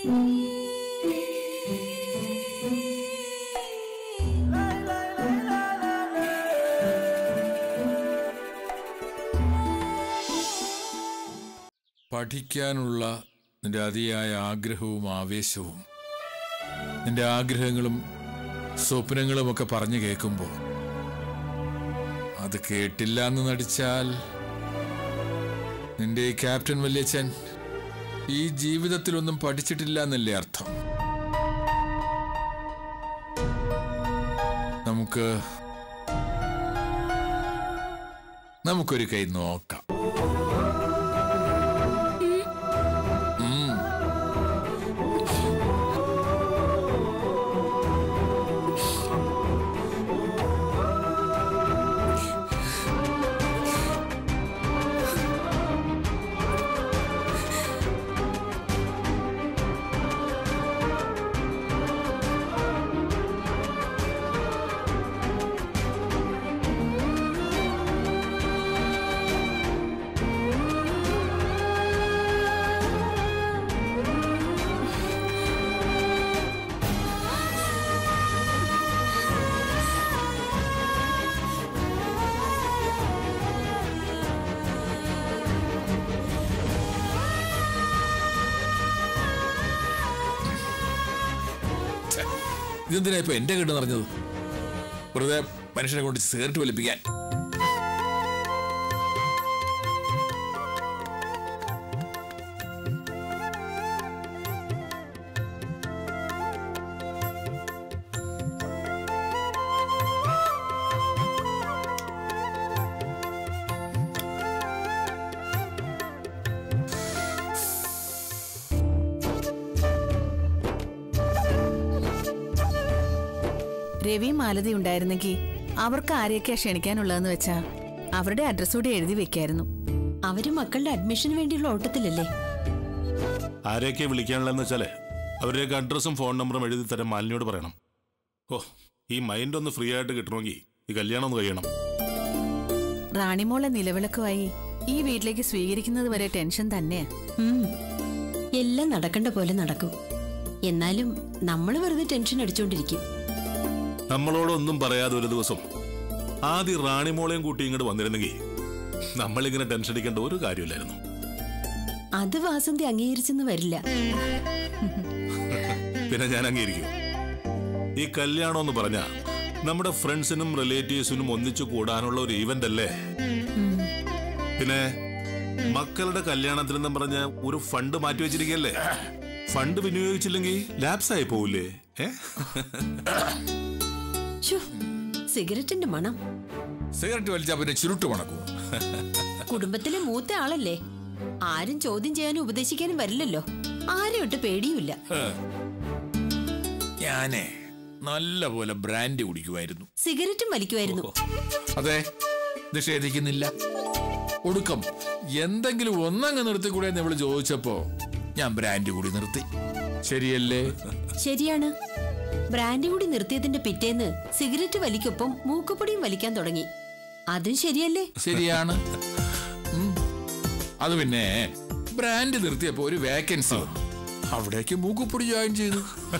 പഠിക്കാനുള്ള നിന്റെ അതിയായ ആഗ്രഹവും ആവേശവും നിന്റെ ആഗ്രഹങ്ങളും സ്വപ്നങ്ങളും ഒക്കെ പറഞ്ഞു കേൾക്കുമ്പോൾ അത് കേട്ടില്ല എന്ന് നടിച്ചാൽ നിന്റെ ഈ ക്യാപ്റ്റൻ വല്യച്ഛൻ ഈ ജീവിതത്തിലൊന്നും പഠിച്ചിട്ടില്ല എന്നല്ലേ അർത്ഥം നമുക്ക് നമുക്കൊരു കൈ നോക്കാം ഉം. ഇതെന്തിനാ ഇപ്പൊ എന്റെ കെട്ട് നിറഞ്ഞത് വെറുതെ മനുഷ്യനെ കൊണ്ട് സിഗരറ്റ് വലിപ്പിക്കാൻ രവി മാലതി ഉണ്ടായിരുന്നെങ്കിൽ അവർക്ക് ആരെയൊക്കെയാ ക്ഷണിക്കാനുള്ളതെന്ന് വെച്ചാ അവരുടെ അഡ്രസ് കൂടി എഴുതി വെക്കായിരുന്നു അവര് മക്കളുടെ അഡ്മിഷന് വേണ്ടിയുള്ള ഓട്ടത്തിലല്ലേ ആരെയൊക്കെ വിളിക്കാനുള്ളതെന്ന് വെച്ചാലേ അവരുടെയൊക്കെ അഡ്രസ്സും ഫോൺ നമ്പറും എഴുതി തരാൻ മാലിനിയോട് പറയണം ഓ ഈ മൈൻഡ് ഒന്ന് ഫ്രീ ആയിട്ട് കിട്ടണമെങ്കിൽ ഈ കല്യാണം ഒന്ന് കഴിയണം റാണിമോളെ നിലവിളക്കുമായി ഈ വീട്ടിലേക്ക് സ്വീകരിക്കുന്നത് വരെ ടെൻഷൻ തന്നെയാ ഉം. എല്ലാം നടക്കേണ്ട പോലെ നടക്കും എന്നാലും നമ്മൾ വെറുതെ ടെൻഷൻ അടിച്ചോണ്ടിരിക്കും നമ്മളോടൊന്നും പറയാതെ ഒരു ദിവസം ആദ്യം റാണിമോളെയും കൂട്ടി ഇങ്ങോട്ട് വന്നിരുന്നെങ്കിൽ നമ്മളിങ്ങനെ ടെൻഷൻ അടിക്കേണ്ട ഒരു കാര്യമില്ലായിരുന്നു അത് വാസന്തി അംഗീകരിച്ചെന്ന് വരില്ല പിന്നെ ഞാൻ അംഗീകരിക്കും ഈ കല്യാണം എന്ന് പറഞ്ഞ നമ്മുടെ ഫ്രണ്ട്സിനും റിലേറ്റീവ്സിനും ഒന്നിച്ചു കൂടാനുള്ള ഒരു ഈവന്റ് അല്ലേ പിന്നെ മക്കളുടെ കല്യാണത്തിനെന്നും പറഞ്ഞ ഒരു ഫണ്ട് മാറ്റി വെച്ചിരിക്കല്ലേ ഫണ്ട് വിനിയോഗിച്ചില്ലെങ്കിൽ ലാപ്സ് ആയി പോവില്ലേ ഏ ശ്ശോ, സിഗരറ്റിന്റെ മണം സിഗരറ്റ് വലിച്ചാൽ പിന്നെ ചുരുട്ട് മണക്കൂ കുടുംബത്തിലെ മൂത്ത ആളല്ലേ ആരും ചോദ്യം ചെയ്യാനും ഉപദേശിക്കാനും വരില്ലല്ലോ ആരും ഇട്ട് പേടിയുമില്ല ഞാനേ നല്ല പോലെ ബ്രാൻഡി കുടിക്കുമായിരുന്നു സിഗരറ്റും വലിക്കുമായിരുന്നു അതെ നിഷേധിക്കുന്നില്ല ഒടുക്കം എന്തെങ്കിലും ഒന്നങ്ങ് നിർത്തിക്കൂടെ എന്ന് ഇവള് ചോദിച്ചപ്പോ ഞാൻ ബ്രാൻഡി കൂടി നിർത്തി ശരിയല്ലേ ശരിയാണ് ബ്രാൻഡി കൂടി നിർത്തിയതിന്റെ പിറ്റേന്ന് സിഗരറ്റ് വലിക്കൊപ്പം മൂക്കുപൊടിയും വലിക്കാൻ തുടങ്ങി അതും ശരിയല്ലേ ശരിയാണ് ഉം. അത് പിന്നെ ബ്രാൻഡ് നിർത്തിയപ്പോ ഒരു വേക്കൻസി വന്നു അവിടേക്ക് മൂക്കുപ്പൊടി ജോയിൻ ചെയ്തു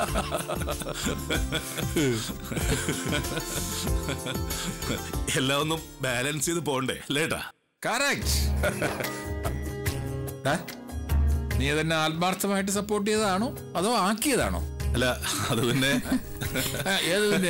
എല്ലാം ഒന്നും ബാലൻസ് ചെയ്ത് പോണ്ടേ അല്ലേട്ടാ കറക്റ്റ് നീ തന്നെ ആത്മാർത്ഥമായിട്ട് സപ്പോർട്ട് ചെയ്തതാണോ അതോ ആക്കിയതാണോ അല്ല അത് പിന്നെ ആ, ഏത് പിന്നെ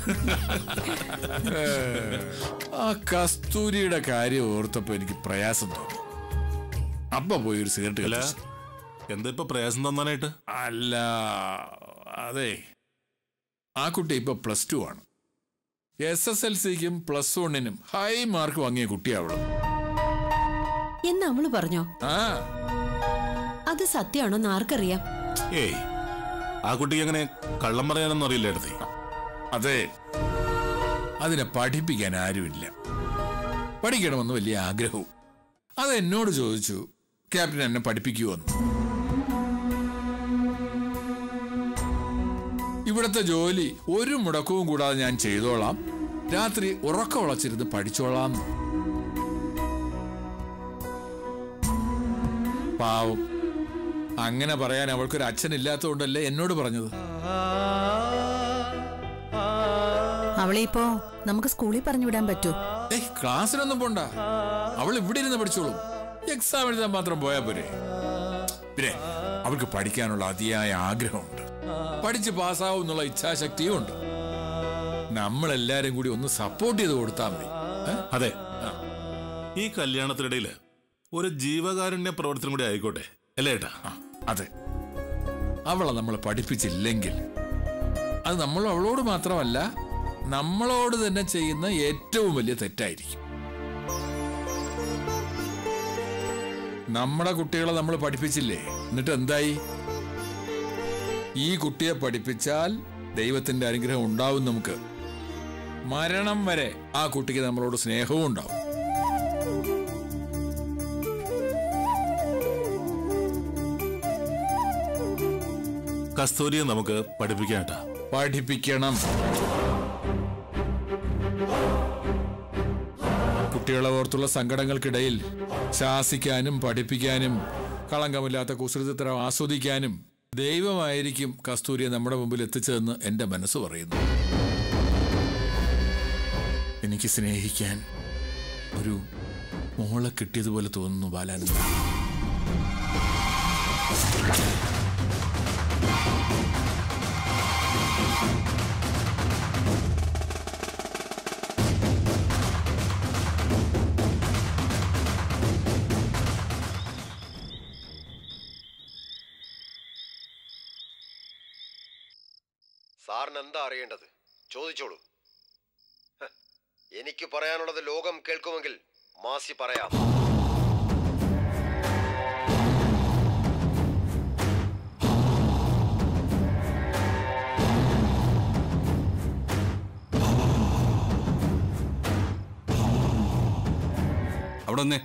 ഏ, ആ കസ്തൂരിയുടെ കാര്യം ഓർത്തപ്പോ എനിക്ക് പ്രയാസം തോന്നി അപ്പൊ പോയി ഒരു സിഗരറ്റ് അല്ല കത്തിച്ചു. എന്താ ഇപ്പൊ പ്രയാസം തന്നാനായിട്ട് അല്ല അതെ ആ കുട്ടി ഇപ്പൊ പ്ലസ് ടു ആണ് എസ് എസ് എൽ സിക്കും പ്ലസ് വണ്ണിനും ഹൈ മാർക്ക് വാങ്ങിയ കുട്ടിയാവള് എന്ന് അവള് പറഞ്ഞോ ആ അത് സത്യമാണോന്ന് ആർക്കറിയാം ഏയ് ആ കുട്ടിക്ക് അങ്ങനെ കള്ളം പറയാനൊന്നും അറിയില്ല എടുത്തി അതെ അതിനെ പഠിപ്പിക്കാൻ ആരുമില്ല പഠിക്കണമെന്ന് വലിയ ആഗ്രഹവും അത് എന്നോട് ചോദിച്ചു ക്യാപ്റ്റൻ എന്നെ പഠിപ്പിക്കുമെന്ന് ഇവിടുത്തെ ജോലി ഒരു മുടക്കവും കൂടാതെ ഞാൻ ചെയ്തോളാം രാത്രി ഉറക്കം ഉളച്ചിരുന്ന് പഠിച്ചോളാം പാവം അങ്ങനെ പറയാൻ അവൾക്കൊരു അച്ഛനില്ലാത്തതുകൊണ്ടല്ലേ എന്നോട് പറഞ്ഞത് അവളെ ഇപ്പോ നമുക്ക് സ്കൂളിൽ പറഞ്ഞു വിടാൻ പറ്റൂ ഏയ് ക്ലാസ്സിലൊന്നും പോണ്ട അവൾ ഇവിടെ ഇരുന്ന് പഠിച്ചോളും എക്സാം എഴുതാൻ മാത്രം പോയാ പോരെ പിന്നെ അവൾക്ക് പഠിക്കാനുള്ള അതിയായ ആഗ്രഹമുണ്ട് പഠിച്ച് പാസ്സാവും എന്നുള്ള ഇച്ഛാശക്തിയും ഉണ്ട് നമ്മളെല്ലാരും കൂടി ഒന്ന് സപ്പോർട്ട് ചെയ്ത് കൊടുത്താൽ മതി ഏ? അതെ ഈ കല്യാണത്തിനിടയില് ഒരു ജീവകാരുണ്യ പ്രവർത്തനം കൂടി ആയിക്കോട്ടെ അല്ലേ ഏട്ടാ ആ, അതെ അവളെ നമ്മൾ പഠിപ്പിച്ചില്ലെങ്കിൽ അത് നമ്മൾ അവളോട് മാത്രമല്ല നമ്മളോട് തന്നെ ചെയ്യുന്ന ഏറ്റവും വലിയ തെറ്റായിരിക്കും നമ്മുടെ കുട്ടികളെ നമ്മൾ പഠിപ്പിച്ചില്ലേ എന്നിട്ട് എന്തായി ഈ കുട്ടിയെ പഠിപ്പിച്ചാൽ ദൈവത്തിന്റെ അനുഗ്രഹം ഉണ്ടാവും നമുക്ക് മരണം വരെ ആ കുട്ടിക്ക് നമ്മളോട് സ്നേഹവും ഉണ്ടാവും കസ്തൂരിയെ നമുക്ക് പഠിപ്പിക്കാം ഏട്ടാ പഠിപ്പിക്കണം കുട്ടികളെ ഓർത്തുള്ള സങ്കടങ്ങൾക്കിടയിൽ ശാസിക്കാനും പഠിപ്പിക്കാനും കളങ്കമില്ലാത്ത കുസൃതിത്തരം ആസ്വദിക്കാനും ദൈവമായിരിക്കും കസ്തൂരിയെ നമ്മുടെ മുമ്പിൽ എത്തിച്ചതെന്ന് എന്റെ മനസ്സ് പറയുന്നു എനിക്ക് സ്നേഹിക്കാൻ ഒരു മോളെ കിട്ടിയതുപോലെ തോന്നുന്നു ബാലാനന്ദ സാറിന് എന്താ അറിയേണ്ടത് ചോദിച്ചോളൂ ഹ, എനിക്ക് പറയാനുള്ളത് ലോകം കേൾക്കുമെങ്കിൽ മാസി പറയാം അവിടെ വന്നേ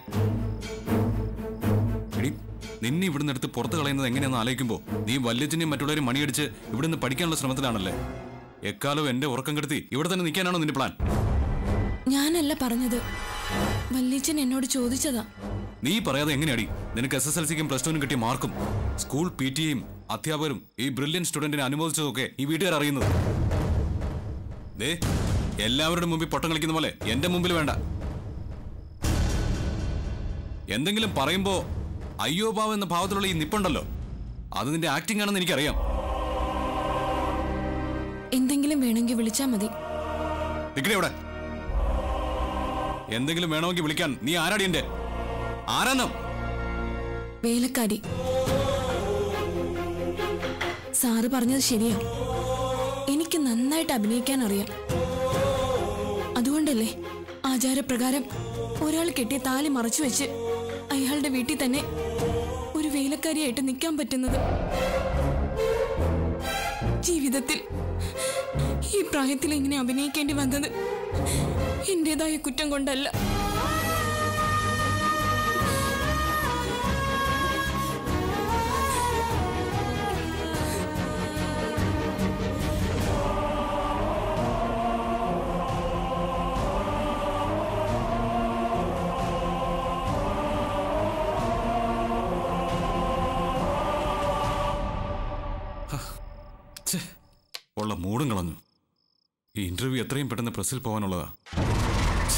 എടി നിന്നെ ഇവിടുന്ന് എടുത്ത് പുറത്ത് കളയുന്നത് എങ്ങനെയാണെന്ന് ആലോചിക്കുമ്പോൾ നീ വല്യച്ഛനെയും മറ്റുള്ളവരും മണിയടിച്ച് ഇവിടുന്ന് പഠിക്കാനുള്ള ശ്രമത്തിലാണല്ലേ എക്കാലവും എന്റെ ഉറക്കം കെടുത്തി ഇവിടെ തന്നെ നിൽക്കാനാണോ നിന്റെ പ്ലാൻ ഞാനല്ല പറഞ്ഞത് വല്യച്ഛൻ എന്നോട് ചോദിച്ചതാ നീ പറയാതെ എങ്ങനെയാടി നിനക്ക് എസ് എസ് എൽ സിക്കും പ്ലസ് ടുവിനും കിട്ടിയ മാർക്കും സ്കൂൾ പി ടിയും അധ്യാപകരും ഈ ബ്രില്യൻ സ്റ്റുഡന്റിനെ അനുമോദിച്ചതൊക്കെ ഈ വീട്ടുകാർ അറിയുന്നത് ദേ എല്ലാവരുടെ മുമ്പിൽ പൊട്ടം കളിക്കുന്ന പോലെ എന്റെ മുമ്പിൽ വേണ്ട എന്തെങ്കിലും പറയുമ്പോ അയ്യോ പാവം എന്ന ഭാവത്തിലുള്ള ഈ നിപ്പുണ്ടല്ലോ അത് നിന്റെ ആക്ടിംഗ് ആണെന്ന് എനിക്കറിയാം എന്തെങ്കിലും വേണമെങ്കിൽ വിളിച്ചാ മതി നിക്കണേ ഇവിടെ എന്തെങ്കിലും വേണമെങ്കിൽ വിളിക്കാൻ നീ ആരാടി എന്റെ ആരാന്നോ വേലക്കാരി സാറ് പറഞ്ഞത് ശരിയാ എനിക്ക് നന്നായിട്ട് അഭിനയിക്കാൻ അറിയാം അതുകൊണ്ടല്ലേ ആചാരപ്രകാരം ഒരാൾ കെട്ടിയ താലി മറച്ചു വെച്ച് അയാളുടെ വീട്ടിൽ തന്നെ ഒരു വേലക്കാരിയായിട്ട് നിൽക്കാൻ പറ്റുന്നത് ജീവിതത്തിൽ ഈ പ്രായത്തിൽ ഇങ്ങനെ അഭിനയിക്കേണ്ടി വന്നത് എന്റേതായ കുറ്റം കൊണ്ടല്ല ഛെ, ഉള്ള മൂടും കളഞ്ഞു ഈ ഇന്റർവ്യൂ എത്രയും പെട്ടെന്ന് പ്രസ്സിൽ പോകാനുള്ളതാ ഛെ.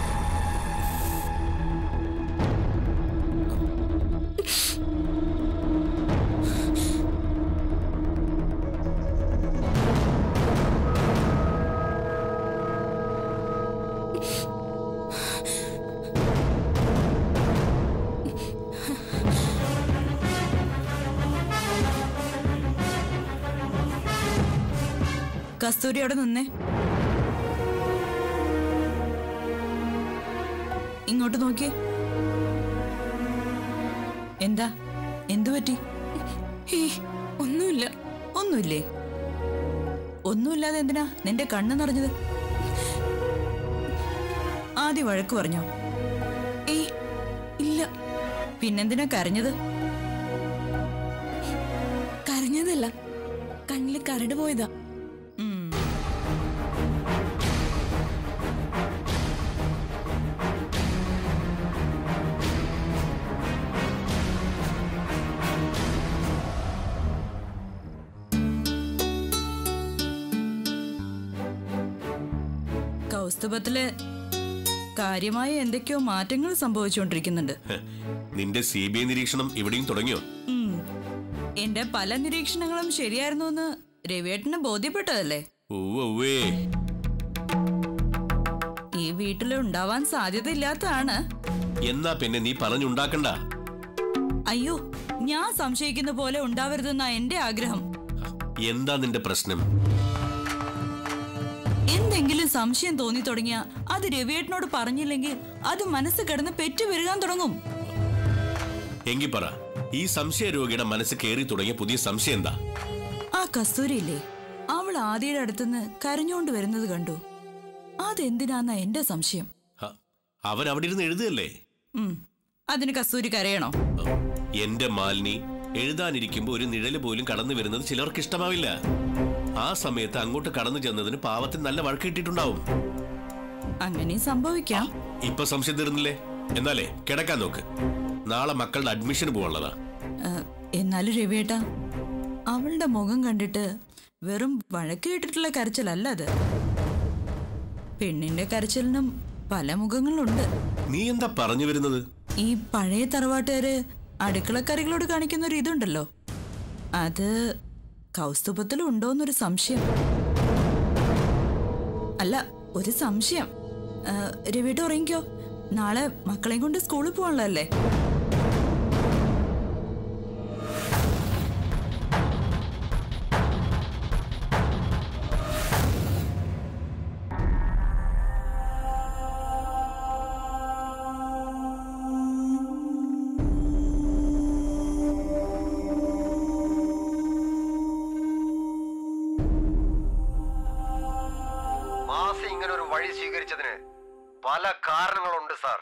കസ്തൂരി അവിടെ നിന്നേ ഇങ്ങോട്ട് നോക്കിയേ എന്താ എന്തു പറ്റി ഏയ് ഒന്നുമില്ല ഒന്നുമില്ലേ ഒന്നുമില്ലാതെ എന്തിനാ നിന്റെ കണ്ണ് നിറഞ്ഞത് ആദ്യം വഴക്ക് പറഞ്ഞോ ഏയ് ഇല്ല പിന്നെന്തിനാ കരഞ്ഞത് കരഞ്ഞതല്ല കണ്ണിൽ കരട് പോയതാ ഉം. കൗസ്തുഭത്തില് കാര്യമായ എന്തൊക്കെയോ മാറ്റങ്ങൾ സംഭവിച്ചുകൊണ്ടിരിക്കുന്നുണ്ട് ഹ്, നിന്റെ സി ബി ഐ നിരീക്ഷണം ഇവിടെയും തുടങ്ങിയോ ഉം. എന്റെ പല നിരീക്ഷണങ്ങളും ശരിയായിരുന്നു എന്ന് രവിയേട്ടന് ബോധ്യപ്പെട്ടതല്ലേ ഉവ്വേ ഈ വീട്ടിൽ ഉണ്ടാവാൻ സാധ്യതയില്ലാത്തതാണ് എന്നാ പിന്നെ നീ പറഞ്ഞുണ്ടാക്കണ്ട അയ്യോ ഞാൻ സംശയിക്കുന്ന പോലെ ഉണ്ടാവരുതെന്നാ എന്റെ ആഗ്രഹം എന്താ നിന്റെ പ്രശ്നം എന്തെങ്കിലും സംശയം തോന്നി തുടങ്ങിയ അത് രവിയേട്ടനോട് പറഞ്ഞില്ലെങ്കിൽ അത് മനസ്സ് കിടന്ന് പെറ്റു പെരുകാൻ തുടങ്ങും എങ്കി പറ ഈ സംശയ രോഗിയുടെ മനസ്സ് കയറി തുടങ്ങിയ പുതിയ സംശയം എന്താ ആ കസ്തൂരിയില്ലേ അവൾ ആദിയുടെ അടുത്തുനിന്ന് കരഞ്ഞോണ്ട് വരുന്നത് കണ്ടു അതെന്തിനാന്നാ എന്റെ സംശയം ഹ, അവൻ അവിടെ ഇരുന്ന് എഴുതുകയല്ലേ ഉം. അതിന് കസ്തൂരി കരയണോ എന്റെ മാലിനി എഴുതാനിരിക്കുമ്പോ ഒരു നിഴല് പോലും കടന്നു വരുന്നത് ചിലർക്ക് ഇഷ്ടമാവില്ല ആ സമയത്ത് അങ്ങോട്ട് കടന്നു ചെന്നതിന് പാവത്തിന് നല്ല വഴക്ക് കിട്ടിയിട്ടുണ്ടാവും അങ്ങനെ സംഭവിക്കാം ഇപ്പൊ സംശയം തീർന്നില്ലേ എന്നാലേ കിടക്കാൻ നോക്ക് നാളെ മക്കളുടെ അഡ്മിഷൻ പോകാനുള്ളതാ ഏ, എന്നാലും രവിയേട്ടാ അവളുടെ മുഖം കണ്ടിട്ട് വെറും വഴക്ക് കേട്ടിട്ടുള്ള കരച്ചിലല്ല അത് പെണ്ണിന്റെ കരച്ചിലിനും പല മുഖങ്ങളുണ്ട് നീ എന്താ പറഞ്ഞു വരുന്നത് ഈ പഴയ തറവാട്ടുകാര് അടുക്കളക്കറികളോട് കാണിക്കുന്ന ഒരു ഇതുണ്ടല്ലോ അത് കൗസ്തുഭത്തിൽ ഉണ്ടോന്നൊരു സംശയം അല്ല ഒരു സംശയം ആ, രവിയേട്ട ഉറങ്ങിക്കോ നാളെ മക്കളെയും കൊണ്ട് സ്കൂളിൽ പോകാനുള്ളതല്ലേ മാസി ഇങ്ങനെ ഒരു വഴി സ്വീകരിച്ചതിന് പല കാരണങ്ങളുണ്ട് സാർ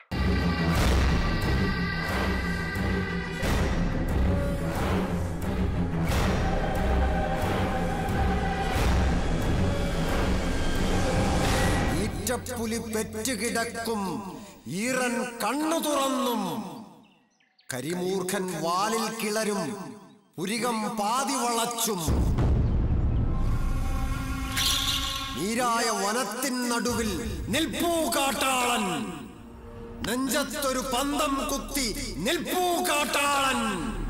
ഈറ്റപ്പുലി പെറ്റുകിടക്കും ഈറൻ കണ്ണു തുറന്നും കരിമൂർഖൻ വാലിൽ കിളരും പുരികം പാതി വളച്ചും നീരായ വനത്തിൻ നടുവിൽ നിൽപ്പൂ കാട്ടാളൻ നെഞ്ചത്തൊരു പന്തം കുത്തി നിൽപ്പൂ കാട്ടാളൻ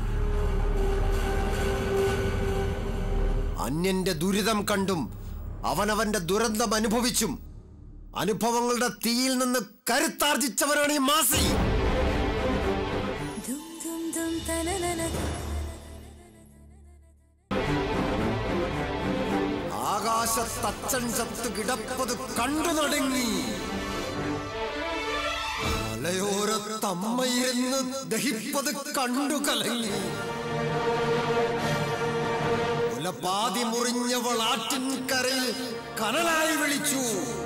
അന്യന്റെ ദുരിതം കണ്ടും അവനവന്റെ ദുരന്തം അനുഭവിച്ചും അനുഭവങ്ങളുടെ തീയിൽ നിന്ന് കരുത്താർജിച്ചവരാണ് ഈ മാസി ആകാശത്തച്ചൻ ചത്ത് കിടപ്പത് കണ്ടു നടുങ്ങി മലയോരത്തമ്മയിരുന്ന് ദഹിപ്പത് കണ്ടു കലങ്ങി മുലപ്പാതി മുറിഞ്ഞവൾ ആറ്റിൻകരയിൽ കനലായി വിളിച്ചു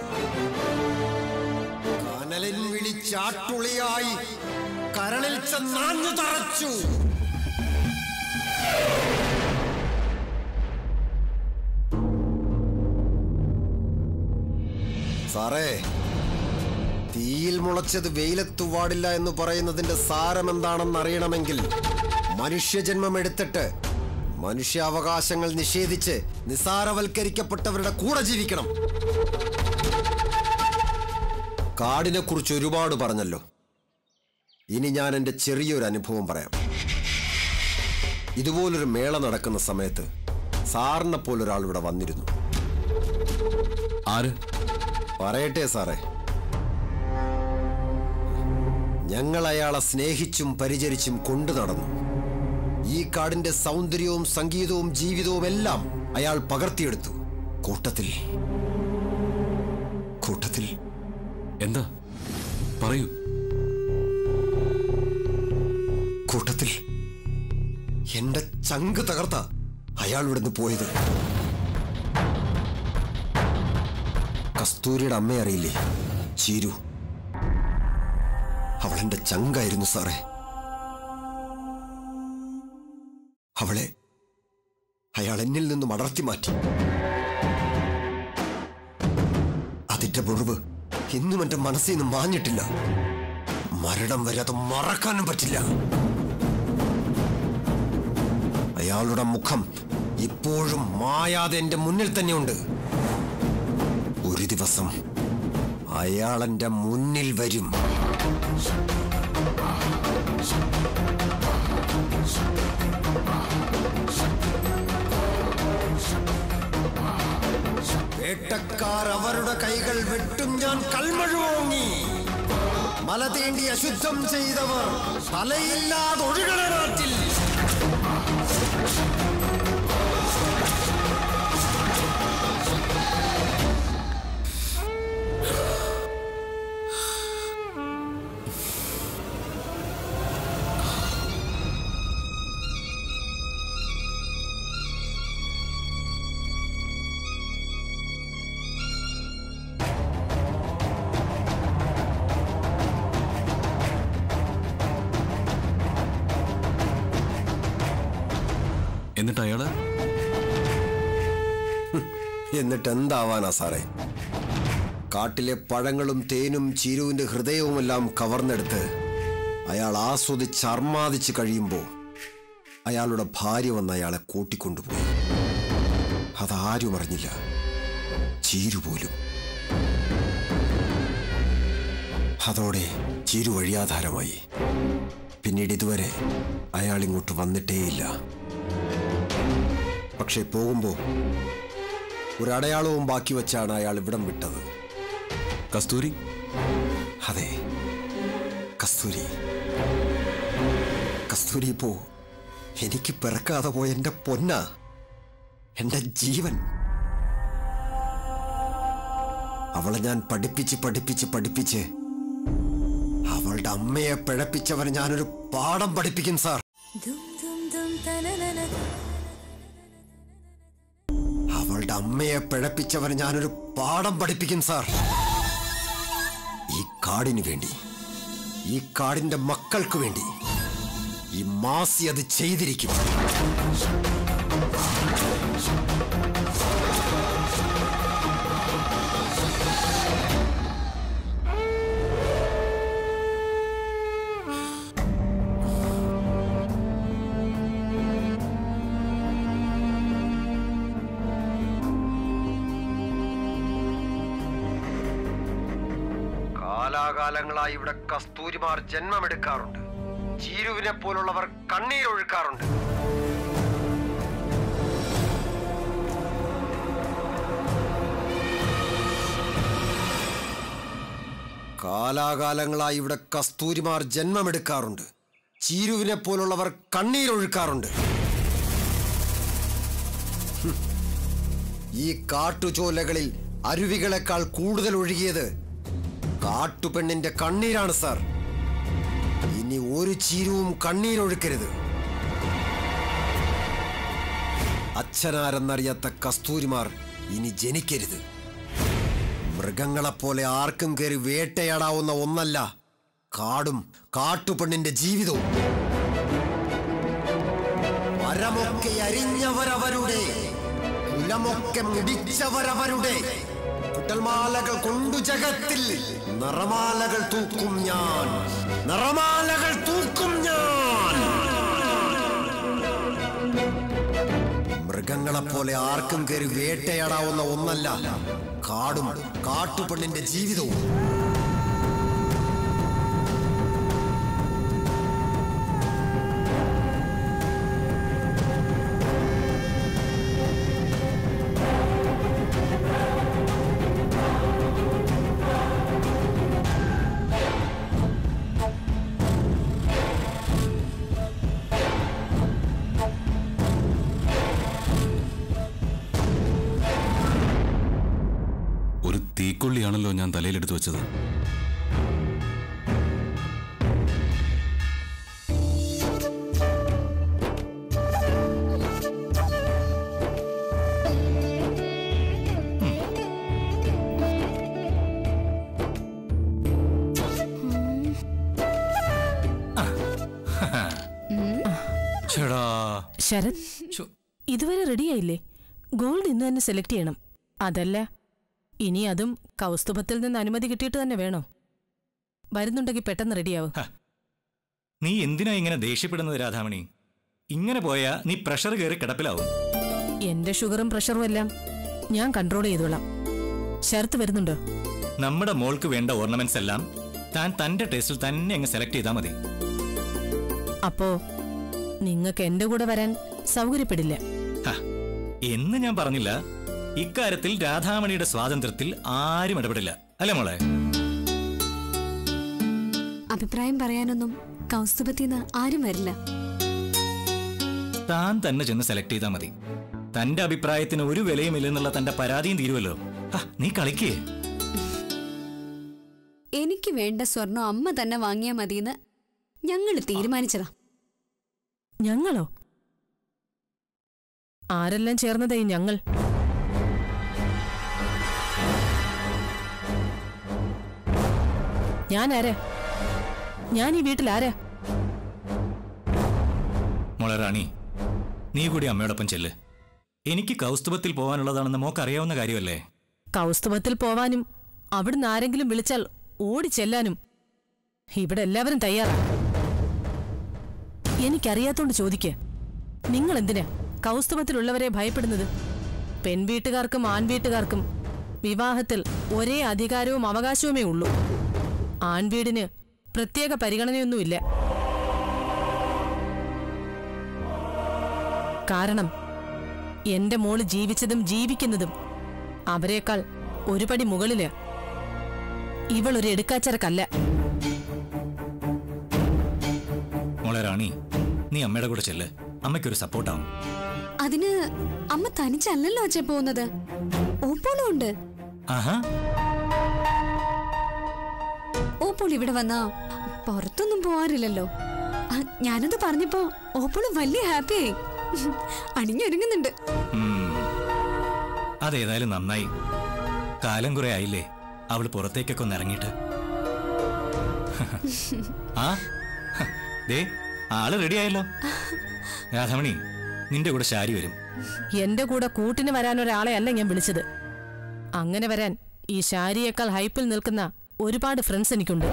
കനലിൻ വിളിച്ചാട്ടുളിയായി കരളിൽ ചെന്നാഞ്ഞു തറച്ചു സാറേ തീയിൽ മുളച്ചത് വെയിലത്തു പാടില്ല എന്ന് പറയുന്നതിന്റെ സാരം എന്താണെന്ന് അറിയണമെങ്കിൽ മനുഷ്യജന്മം എടുത്തിട്ട് മനുഷ്യാവകാശങ്ങൾ നിഷേധിച്ച് നിസാരവൽക്കരിക്കപ്പെട്ടവരുടെ കൂടെ ജീവിക്കണം കാടിനെ കുറിച്ച് ഒരുപാട് പറഞ്ഞല്ലോ ഇനി ഞാൻ എൻ്റെ ചെറിയൊരു അനുഭവം പറയാം ഇതുപോലൊരു മേള നടക്കുന്ന സമയത്ത് സാറിനെ പോലൊരാൾ ഇവിടെ വന്നിരുന്നു ആര് പറയട്ടെ സാറേ ഞങ്ങൾ അയാളെ സ്നേഹിച്ചും പരിചരിച്ചും കൊണ്ടു നടന്നു ഈ കാടിന്റെ സൗന്ദര്യവും സംഗീതവും ജീവിതവും എല്ലാം അയാൾ പകർത്തിയെടുത്തു കൂട്ടത്തിൽ കൂട്ടത്തിൽ എന്താ പറയൂ കൂട്ടത്തിൽ എന്റെ ചങ്ക് തകർത്ത അയാൾ ഇവിടുന്ന് പോയത് കസ്തൂരിയുടെ അമ്മയെ അറിയില്ലേ ചീരു അവളെന്റെ ചങ്കായിരുന്നു സാറേ അവളെ അയാൾ എന്നിൽ നിന്നും അടർത്തി മാറ്റി അതിന്റെ മുറിവ് ഇന്നും എന്റെ മനസ്സിൽ നിന്ന് മാഞ്ഞിട്ടില്ല മരണം വരെ അത് മറക്കാനും പറ്റില്ല അയാളുടെ മുഖം ഇപ്പോഴും മായാതെ എന്റെ മുന്നിൽ തന്നെയുണ്ട് ഒരു ദിവസം അയാളെന്റെ മുന്നിൽ വരും വേട്ടക്കാർ അവരുടെ കൈകൾ വെട്ടും ഞാൻ കൽമഴുവോങ്ങി മല തീണ്ടി അശുദ്ധം ചെയ്തവർ തലയില്ലാതെ ഒഴുകണ നാട്ടിൽ എന്നിട്ട് അയാള് എന്നിട്ട് എന്താവാനാ സാറേ കാട്ടിലെ പഴങ്ങളും തേനും ചീരുവിന്റെ ഹൃദയവുമെല്ലാം കവർന്നെടുത്ത് അയാൾ ആസ്വദിച്ച് അർമാദിച്ച് കഴിയുമ്പോൾ അയാളുടെ ഭാര്യ വന്ന് അയാളെ കൂട്ടിക്കൊണ്ടുപോയി അതാരും അറിഞ്ഞില്ല ചീരു പോലും അതോടെ ചീരു വഴിയാധാരമായി പിന്നീട് ഇതുവരെ അയാൾ ഇങ്ങോട്ട് വന്നിട്ടേയില്ല പക്ഷെ പോകുമ്പോൾ ഒരടയാളവും ബാക്കി വെച്ചാണ് അയാൾ ഇവിടം വിട്ടത് കസ്തൂരി അതെ കസ്തൂരി കസ്തൂരി ഇപ്പോ എനിക്ക് പിറക്കാതെ പോയ എന്റെ പൊന്ന എന്റെ ജീവൻ അവളെ ഞാൻ പഠിപ്പിച്ച് പഠിപ്പിച്ച് പഠിപ്പിച്ച് അവളുടെ അമ്മയെ പിഴപ്പിച്ചവന് ഞാനൊരു പാഠം പഠിപ്പിക്കും സാർ അവളുടെ അമ്മയെ പിഴപ്പിച്ചവന് ഞാനൊരു പാഠം പഠിപ്പിക്കും സാർ ഈ കാടിന് വേണ്ടി ഈ കാടിന്റെ മക്കൾക്ക് വേണ്ടി ഈ മാസി അത് ചെയ്തിരിക്കും കാലാകാലങ്ങളായി ഇവിടെ കസ്തൂരിമാർ ജന്മമെടുക്കാറുണ്ട് ചീരുവിനെ പോലുള്ളവർ കണ്ണീരൊഴുക്കാറുണ്ട് കാലാകാലങ്ങളായി ഇവിടെ കസ്തൂരിമാർ ജന്മമെടുക്കാറുണ്ട് ചീരുവിനെ പോലുള്ളവർ കണ്ണീരൊഴുക്കാറുണ്ട് ഹും. ഈ കാട്ടുചോലകളിൽ അരുവികളെക്കാൾ കൂടുതൽ ഒഴുകിയത് കാട്ടുപെണ്ണിന്റെ കണ്ണീരാണ് സാർ ഇനി ഒരു ചീരുവും കണ്ണീരൊഴുക്കരുത് അച്ഛനാരെന്നറിയാത്ത കസ്തൂരിമാർ ഇനി ജനിക്കരുത് മൃഗങ്ങളെപ്പോലെ ആർക്കും കയറി വേട്ടയാടാവുന്ന ഒന്നല്ല കാടും കാട്ടുപെണ്ണിന്റെ ജീവിതവും മരമൊക്കെ അരിഞ്ഞവരവരുടെ കുലമൊക്കെ മുടിച്ചവരവരുടെ കുട്ടൽമാലകൾ കൊണ്ടു ജഗത്തിൽ നിറമാലകൾ തൂക്കും ഞാൻ നിറമാലകൾ തൂക്കും ഞാൻ മൃഗങ്ങളെപ്പോലെ ആർക്കും കയറി വേട്ടയാടാവുന്ന ഒന്നല്ല കാടും കാട്ടുപെണ്ണിന്റെ ജീവിതവും ഒരു തീക്കൊള്ളിയാണല്ലോ ഞാൻ തലയിലെടുത്ത് വെച്ചത് ചേടാ ശരത് ഇതുവരെ റെഡിയായില്ലേ ഗോൾഡ് ഇന്ന് തന്നെ സെലക്ട് ചെയ്യണം അതല്ല ഇനി അതും കൗസ്തുഭത്തിൽ നിന്ന് അനുമതി കിട്ടിയിട്ട് തന്നെ വേണോ വരുന്നുണ്ടെങ്കിൽ പെട്ടെന്ന് റെഡിയാവും നീ എന്തിനാ ഇങ്ങനെ ദേഷ്യപ്പെടുന്നത് രാധാമണി ഇങ്ങനെ പോയാ നീ പ്രഷർ കയറി കിടപ്പിലാവും എന്റെ ഷുഗറും പ്രഷറും എല്ലാം ഞാൻ കൺട്രോൾ ചെയ്തോളാം ശരത്ത് വരുന്നുണ്ടോ നമ്മുടെ മോൾക്ക് വേണ്ട ഓർണമെന്റ്സ് എല്ലാം താൻ തന്റെ ടേസ്റ്റിൽ തന്നെ അങ്ങ് സെലക്ട് ചെയ്താൽ മതി അപ്പോ നിങ്ങൾക്ക് എന്റെ കൂടെ വരാൻ സൗകര്യപ്പെടില്ല ഹ, എന്ന് ഞാൻ പറഞ്ഞില്ല ഇക്കാര്യത്തിൽ രാധാമണിയുടെ സ്വാതന്ത്ര്യത്തിൽ ആരും ഇടപെടില്ല അല്ലേ മോളെ അഭിപ്രായം പറയാനൊന്നും കൗസ്തുഭത്തിന്ന് ആരും വരില്ല താൻ തന്നെ ചെന്ന് സെലക്ട് ചെയ്താൽ മതി തന്റെ അഭിപ്രായത്തിന് ഒരു വിലയുമില്ലെന്നുള്ള തന്റെ പരാതിയും തീരുമല്ലോ ഹ, നീ കളിക്കേ എനിക്ക് വേണ്ട സ്വർണം അമ്മ തന്നെ വാങ്ങിയാ മതിയെന്ന് ഞങ്ങൾ തീരുമാനിച്ചതാ ഞങ്ങളോ ആരെല്ലാം ചേർന്നതേ ഞങ്ങൾ ഞാൻ ആരാ ഞാൻ ഈ വീട്ടിൽ ആരാ മോളെ റാണി നീ കൂടി അമ്മയോടൊപ്പം ചെല്ല് എനിക്ക് കൗസ്തുഭത്തിൽ പോകാനുള്ളതാണെന്ന് മോക്ക് അറിയാവുന്ന കാര്യമല്ലേ കൗസ്തുഭത്തിൽ പോവാനും അവിടുന്ന് ആരെങ്കിലും വിളിച്ചാൽ ഓടി ചെല്ലാനും ഇവിടെ എല്ലാവരും തയ്യാറാ എനിക്കറിയാത്തോണ്ട് ചോദിക്ക് നിങ്ങൾ എന്തിനാ കൗസ്തുഭത്തിലുള്ളവരെ ഭയപ്പെടുന്നത് പെൺവീട്ടുകാർക്കും ആൺവീട്ടുകാർക്കും വിവാഹത്തിൽ ഒരേ അധികാരവും അവകാശവുമേ ഉള്ളൂ ആൺവീടിന് പ്രത്യേക പരിഗണനയൊന്നുമില്ല കാരണം എന്റെ മോള് ജീവിച്ചതും ജീവിക്കുന്നതും അവരെക്കാൾ ഒരു പടി മുകളില് ഇവളൊരു എടുക്കാച്ചരക്കല്ല മോളെ റാണി നീ അമ്മയുടെ കൂടെ ചെല്ല് അമ്മയ്ക്കൊരു സപ്പോർട്ടാവും അതിന് അമ്മ തനിച്ചല്ലല്ലോ അച്ഛൻ പോകുന്നത് ഓപ്പോളും ഉണ്ട് ആഹാ ഓപ്പോൾ ഇവിടെ വന്നാ പുറത്തൊന്നും പോവാറില്ലല്ലോ ആ, ഞാനത് പറഞ്ഞപ്പോ ഓപ്പോള് വലിയ ഹാപ്പിയായി അണിഞ്ഞൊരുങ്ങുന്നുണ്ട് ഉം. അതേതായാലും നന്നായി കാലം കുറെ ആയില്ലേ അവള് പുറത്തേക്കൊക്കെ ഒന്ന് ഇറങ്ങിയിട്ട് ആ ഹ, ദേ ആള് റെഡിയായല്ലോ രാധാമണി നിന്റെ കൂടെ ശാരി വരും എന്റെ കൂടെ കൂട്ടിന് വരാൻ ഒരാളെ അല്ല ഞാൻ വിളിച്ചത് അങ്ങനെ വരാൻ ഈ ശാരിയേക്കാൾ ഹൈപ്പിൽ നിൽക്കുന്ന ഒരുപാട് ഫ്രണ്ട്സ് എനിക്കുണ്ട്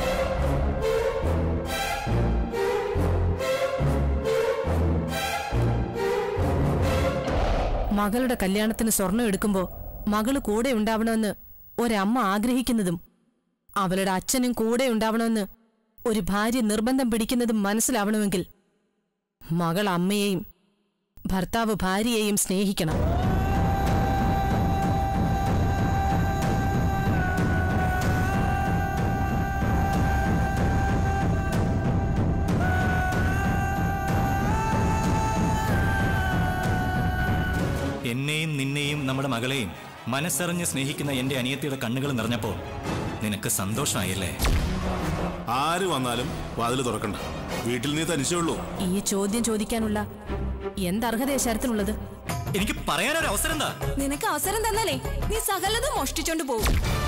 മകളുടെ കല്യാണത്തിന് സ്വർണം എടുക്കുമ്പോ മകള് കൂടെ ഉണ്ടാവണമെന്ന് ഒരമ്മ ആഗ്രഹിക്കുന്നതും അവളുടെ അച്ഛനും കൂടെ ഉണ്ടാവണമെന്ന് ഒരു ഭാര്യ നിർബന്ധം പിടിക്കുന്നതും മനസ്സിലാവണമെങ്കിൽ മകൾ അമ്മയെയും ഭർത്താവ് ഭാര്യയെയും സ്നേഹിക്കണം എന്നെയും നിന്നെയും നമ്മുടെ മകളെയും മനസ്സറിഞ്ഞ് സ്നേഹിക്കുന്ന എന്റെ അനിയത്തിയുടെ കണ്ണുകൾ നിറഞ്ഞപ്പോ നിനക്ക് സന്തോഷമായല്ലേ ആര് വന്നാലും വാതിൽ തുറക്കണ്ട വീട്ടിൽ നീ തനിച്ചേ ഉള്ളൂ ഈ ചോദ്യം ചോദിക്കാനുള്ള എന്തർഹതയാ ശരത്തിനുള്ളത് എനിക്ക് പറയാനൊരു അവസരം എന്താ നിനക്ക് അവസരം തന്നാലേ നീ സകലതും മോഷ്ടിച്ചോണ്ട് പോകും